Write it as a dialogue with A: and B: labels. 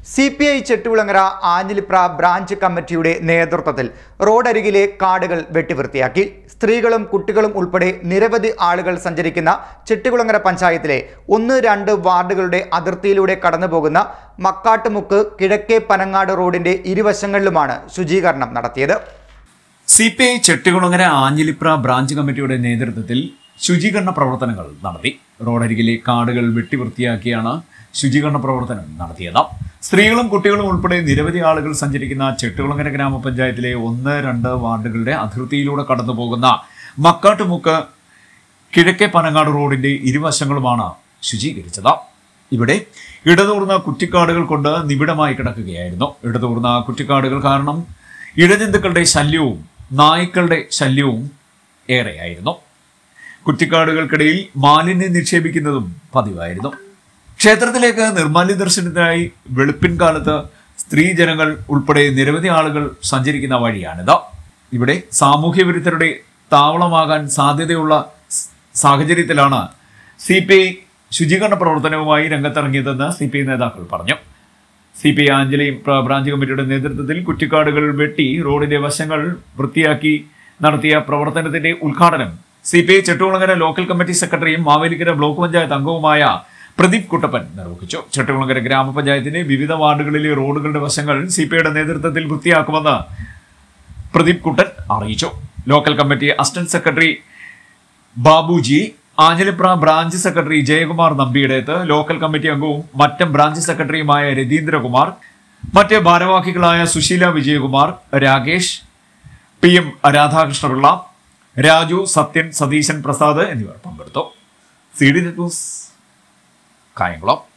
A: C P I Chettikulangara Anjilipra branch കമ്മിറ്റിയുടെ നേതൃത്വത്തിൽ റോഡരികിലെ കാടുകൾ വെട്ടിവൃത്തിയാക്കി സ്ത്രീകളും കുട്ടികളും ഉൾപ്പെടെ നിരവധി ആളുകൾ സഞ്ചരിക്കുന്ന ചെട്ടുകുളങ്ങര പഞ്ചായത്തിലെ ഒന്ന് രണ്ട് വാർഡുകളുടെ അതിർത്തിയിലൂടെ കടന്നുപോകുന്ന മക്കാട്ടുമുക്ക് കിഴക്കേ പനങ്ങാട് റോഡിന്റെ ഇരുവശങ്ങളിലുമാണ് ശുചീകരണം നടത്തിയത്
B: C P I Chettikulangara Anjilipra branch കമ്മിറ്റിയുടെ നേതൃത്വത്തിൽ ശുചീകരണ പ്രവർത്തനങ്ങൾ നടത്തി റോഡരികിലെ കാടുകൾ വെട്ടിവൃത്തിയാക്കിയാണ് ശുചീകരണ പ്രവർത്തനം നടത്തിയത് സ്ത്രീകളും കുട്ടികളും ഉൾപ്പെടെ നിരവധി ആളുകൾ സഞ്ചരിക്കുന്ന ചെട്ടുകുളങ്ങര ഗ്രാമപഞ്ചായത്തിലെ ഒന്ന് രണ്ട് വാർഡുകളുടെ അതിർത്തിയിലൂടെ കടന്നുപോകുന്ന മക്കാട്ടുമുക്ക് കിഴക്കേ പനങ്ങാട് റോഡിന്റെ ഇരുവശങ്ങളുമാണ് ശുചീകരിച്ചത് ഇവിടെ ഇടതൂർന്ന കുറ്റിക്കാടുകൾ കൊണ്ട് നിബിഡമായി കിടക്കുകയായിരുന്നു ഇടതൂർന്ന കുറ്റിക്കാടുകൾ കാരണം ഇഴജന്തുക്കളുടെ ശല്യവും നായ്ക്കളുടെ ശല്യവും ഏറെയായിരുന്നു കുറ്റിക്കാടുകൾക്കിടയിൽ മാലിന്യം നിക്ഷേപിക്കുന്നതും പതിവായിരുന്നു ക്ഷേത്രത്തിലേക്ക് നിർമ്മാല്യ ദർശനത്തിനായി വെളുപ്പിൻ കാലത്ത് സ്ത്രീജനങ്ങൾ ഉൾപ്പെടെ നിരവധി ആളുകൾ സഞ്ചരിക്കുന്ന വഴിയാണിത് ഇവിടെ സാമൂഹ്യ വിരുദ്ധരുടെ താവളമാകാൻ സാധ്യതയുള്ള സ് സാഹചര്യത്തിലാണ് സി പി ഐ ശുചീകരണ പ്രവർത്തനവുമായി രംഗത്തിറങ്ങിയതെന്ന് സി പി ഐ നേതാക്കൾ പറഞ്ഞു സി പി ഐ ആഞ്ജലി പ്ര- ബ്രാഞ്ച് കമ്മിറ്റിയുടെ നേതൃത്വത്തിൽ കുറ്റിക്കാടുകൾ വെട്ടി റോഡിന്റെ വശങ്ങൾ വൃത്തിയാക്കി നടത്തിയ പ്രവർത്തനത്തിന്റെ ഉദ്ഘാടനം C P I Chettikulangara local committee സെക്രട്ടറിയും മാവേലിക്കര ബ്ലോക്ക് പഞ്ചായത്ത് അംഗവുമായ പ്രദീപ് കുട്ടപ്പൻ നിർവഹിച്ചു ചെട്ടുകുളങ്ങര ഗ്രാമപഞ്ചായത്തിന്റെ വിവിധ വാർഡുകളിലെ റോഡുകളുടെ വശങ്ങൾ സി പി ഐയുടെ നേതൃത്വത്തിൽ വൃത്തിയാക്കുമെന്ന് പ്രദീപ് കുട്ടൻ അറിയിച്ചു local committee assistant secretary Babuji Anjilipra branch secretary Jayakumar നമ്പിയുടേത് ലോക്കൽ കമ്മിറ്റി അംഗവും മറ്റം ബ്രാഞ്ച് സെക്രട്ടറിയുമായ രതീന്ദ്രകുമാർ മറ്റ് ഭാരവാഹികളായ സുശീല വിജയകുമാർ രാകേഷ് പി എം രാധാകൃഷ്ണപിള്ള രാജു സത്യൻ സതീശൻ പ്രസാദ് എന്നിവർ പങ്കെടുത്തു സി ഡി ന്യൂസ് കായംകുളം